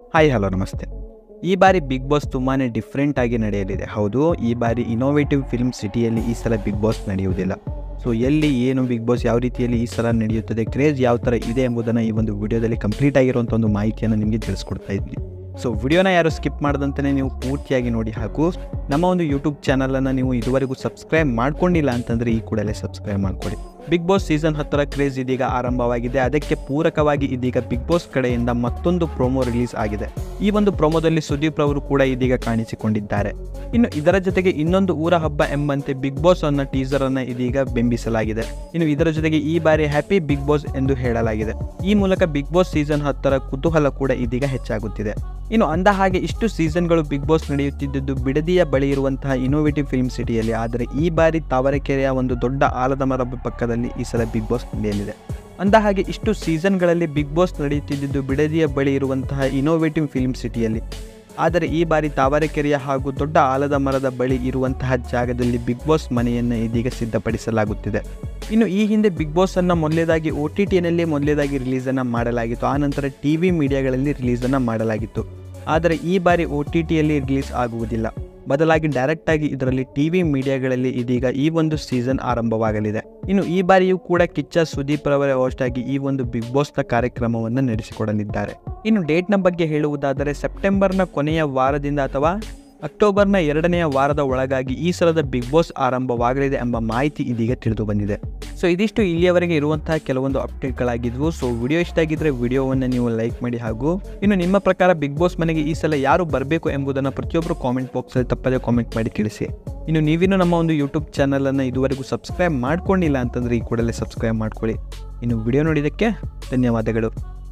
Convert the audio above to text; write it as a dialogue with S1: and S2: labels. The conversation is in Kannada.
S1: ಹಾಯ್ ಹಲೋ ನಮಸ್ತೆ ಈ ಬಾರಿ ಬಿಗ್ ಬಾಸ್ ತುಂಬಾ ಡಿಫ್ರೆಂಟ್ ಆಗಿ ನಡೆಯಲಿದೆ ಹೌದು ಈ ಬಾರಿ ಇನೋವೇಟಿವ್ ಫಿಲ್ಮ್ ಸಿಟಿಯಲ್ಲಿ ಈ ಸಲ ಬಿಗ್ ಬಾಸ್ ನಡೆಯುವುದಿಲ್ಲ ಸೊ ಎಲ್ಲಿ ಏನು ಬಿಗ್ ಬಾಸ್ ಯಾವ ರೀತಿಯಲ್ಲಿ ಈ ಸಲ ನಡೆಯುತ್ತದೆ ಕ್ರೇಜ್ ಯಾವ ಥರ ಇದೆ ಎಂಬುದನ್ನು ಈ ಒಂದು ವಿಡಿಯೋದಲ್ಲಿ ಕಂಪ್ಲೀಟ್ ಆಗಿರುವಂಥ ಒಂದು ಮಾಹಿತಿಯನ್ನು ನಿಮಗೆ ತಿಳಿಸ್ಕೊಡ್ತಾ ಇದ್ದೀನಿ ಸೊ ವಿಡಿಯೋನ ಯಾರು ಸ್ಕಿಪ್ ಮಾಡದಂತಲೇ ನೀವು ಪೂರ್ತಿಯಾಗಿ ನೋಡಿ ಹಾಗೂ ನಮ್ಮ ಒಂದು ಯೂಟ್ಯೂಬ್ ಚಾನಲನ್ನು ನೀವು ಇದುವರೆಗೂ ಸಬ್ಸ್ಕ್ರೈಬ್ ಮಾಡ್ಕೊಂಡಿಲ್ಲ ಅಂತಂದರೆ ಈ ಕೂಡಲೇ ಸಬ್ಸ್ಕ್ರೈಬ್ ಮಾಡ್ಕೊಳ್ಳಿ ಬಿಗ್ ಬಾಸ್ ಸೀಸನ್ ಹತ್ತರ ಕ್ರೇಜ್ ಇದೀಗ ಆರಂಭವಾಗಿದೆ ಅದಕ್ಕೆ ಪೂರಕವಾಗಿ ಇದೀಗ ಬಿಗ್ ಬಾಸ್ ಕಡೆಯಿಂದ ಮತ್ತೊಂದು ಪ್ರೋಮೋ ರಿಲೀಸ್ ಆಗಿದೆ ಈ ಒಂದು ಪ್ರೋಮೋದಲ್ಲಿ ಸುದೀಪ್ ರವರು ಕೂಡ ಇದೀಗ ಕಾಣಿಸಿಕೊಂಡಿದ್ದಾರೆ ಇನ್ನು ಇದರ ಜೊತೆಗೆ ಇನ್ನೊಂದು ಊರ ಹಬ್ಬ ಎಂಬಂತೆ ಬಿಗ್ ಬಾಸ್ ಅನ್ನೋ ಟೀಸರ್ ಅನ್ನ ಇದೀಗ ಬಿಂಬಿಸಲಾಗಿದೆ ಇನ್ನು ಇದರ ಜೊತೆಗೆ ಈ ಬಾರಿ ಹ್ಯಾಪಿ ಬಿಗ್ ಬಾಸ್ ಎಂದು ಹೇಳಲಾಗಿದೆ ಈ ಮೂಲಕ ಬಿಗ್ ಬಾಸ್ ಸೀಸನ್ ಹತ್ತರ ಕುತೂಹಲ ಕೂಡ ಇದೀಗ ಹೆಚ್ಚಾಗುತ್ತಿದೆ ಇನ್ನು ಅಂದ ಹಾಗೆ ಇಷ್ಟು ಸೀಸನ್ಗಳು ಬಿಗ್ ಬಾಸ್ ನಡೆಯುತ್ತಿದ್ದುದು ಬಿಡದಿಯ ಬಳಿ ಇರುವಂತಹ ಇನೋವೇಟಿವ್ ಫಿಲ್ಮ್ ಸಿಟಿಯಲ್ಲಿ ಆದರೆ ಈ ಬಾರಿ ತಾವರೆಕೆರೆಯ ಒಂದು ದೊಡ್ಡ ಆಲದ ಮರ ಪಕ್ಕದಲ್ಲಿ ಈ ಸಲ ಬಿಗ್ ಬಾಸ್ ನಡೆಯಲಿದೆ ಅಂದ ಹಾಗೆ ಇಷ್ಟು ಸೀಸನ್ಗಳಲ್ಲಿ ಬಿಗ್ ಬಾಸ್ ನಡೆಯುತ್ತಿದ್ದುದು ಬಿಡದಿಯ ಬಳಿ ಇರುವಂತಹ ಇನೋವೇಟಿವ್ ಫಿಲ್ಮ್ ಸಿಟಿಯಲ್ಲಿ ಆದರೆ ಈ ಬಾರಿ ತಾವರೆಕೆರೆಯ ಹಾಗೂ ದೊಡ್ಡ ಆಲದ ಮರದ ಬಳಿ ಇರುವಂತಹ ಜಾಗದಲ್ಲಿ ಬಿಗ್ ಬಾಸ್ ಮನೆಯನ್ನು ಇದೀಗ ಸಿದ್ಧಪಡಿಸಲಾಗುತ್ತಿದೆ ಇನ್ನು ಈ ಹಿಂದೆ ಬಿಗ್ ಬಾಸ್ ಅನ್ನ ಮೊದಲೇದಾಗಿ ಒ ಟಿ ಟಿನಲ್ಲಿ ಮೊದಲೇದಾಗಿ ರಿಲೀಸನ್ನು ಮಾಡಲಾಗಿತ್ತು ಆನಂತರ ಟಿ ವಿ ಮೀಡಿಯಾಗಳಲ್ಲಿ ರಿಲೀಸನ್ನು ಮಾಡಲಾಗಿತ್ತು ಆದರೆ ಈ ಬಾರಿ ಒ ಟಿ ಟಿಯಲ್ಲಿ ರಿಲೀಸ್ ಆಗುವುದಿಲ್ಲ ಬದಲಾಗಿ ಡೈರೆಕ್ಟಾಗಿ ಇದರಲ್ಲಿ ಟಿ ವಿ ಮೀಡಿಯಾಗಳಲ್ಲಿ ಇದೀಗ ಈ ಒಂದು ಸೀಸನ್ ಆರಂಭವಾಗಲಿದೆ ಇನ್ನು ಈ ಬಾರಿಯೂ ಕೂಡ ಕಿಚ್ಚ ಸುದೀಪ್ ರವರ ಹೋಸ್ಟ್ ಆಗಿ ಈ ಒಂದು ಬಿಗ್ ಬಾಸ್ನ ಕಾರ್ಯಕ್ರಮವನ್ನು ನಡೆಸಿಕೊಡಲಿದ್ದಾರೆ ಇನ್ನು ಡೇಟ್ನ ಬಗ್ಗೆ ಹೇಳುವುದಾದರೆ ಸೆಪ್ಟೆಂಬರ್ನ ಕೊನೆಯ ವಾರದಿಂದ ಅಥವಾ ಅಕ್ಟೋಬರ್ನ ಎರಡನೆಯ ವಾರದ ಒಳಗಾಗಿ ಈ ಸಲದ ಬಿಗ್ ಬಾಸ್ ಆರಂಭವಾಗಲಿದೆ ಎಂಬ ಮಾಹಿತಿ ಇದೀಗ ತಿಳಿದು ಬಂದಿದೆ ಸೊ ಇದಿಷ್ಟು ಇಲ್ಲಿಯವರೆಗೆ ಇರುವಂತಹ ಕೆಲವೊಂದು ಅಪ್ಡೇಟ್ಗಳಾಗಿದ್ವು ಸೊ ವಿಡಿಯೋ ಇಷ್ಟ ಆಗಿದ್ರೆ ವಿಡಿಯೋವನ್ನು ನೀವು ಲೈಕ್ ಮಾಡಿ ಹಾಗೂ ಇನ್ನು ನಿಮ್ಮ ಪ್ರಕಾರ ಬಿಗ್ ಬಾಸ್ ಮನೆಗೆ ಈ ಸಲ ಯಾರು ಬರಬೇಕು ಎಂಬುದನ್ನು ಪ್ರತಿಯೊಬ್ಬರು ಕಾಮೆಂಟ್ ಬಾಕ್ಸಲ್ಲಿ ತಪ್ಪದೇ ಕಾಮೆಂಟ್ ಮಾಡಿ ತಿಳಿಸಿ ಇನ್ನು ನೀವಿನ್ನೂ ನಮ್ಮ ಒಂದು ಯೂಟ್ಯೂಬ್ ಚಾನಲನ್ನು ಇದುವರೆಗೂ ಸಬ್ಸ್ಕ್ರೈಬ್ ಮಾಡ್ಕೊಂಡಿಲ್ಲ ಅಂತಂದರೆ ಈ ಕೂಡಲೇ ಸಬ್ಸ್ಕ್ರೈಬ್ ಮಾಡ್ಕೊಳ್ಳಿ ಇನ್ನು ವಿಡಿಯೋ ನೋಡಿದ್ದಕ್ಕೆ ಧನ್ಯವಾದಗಳು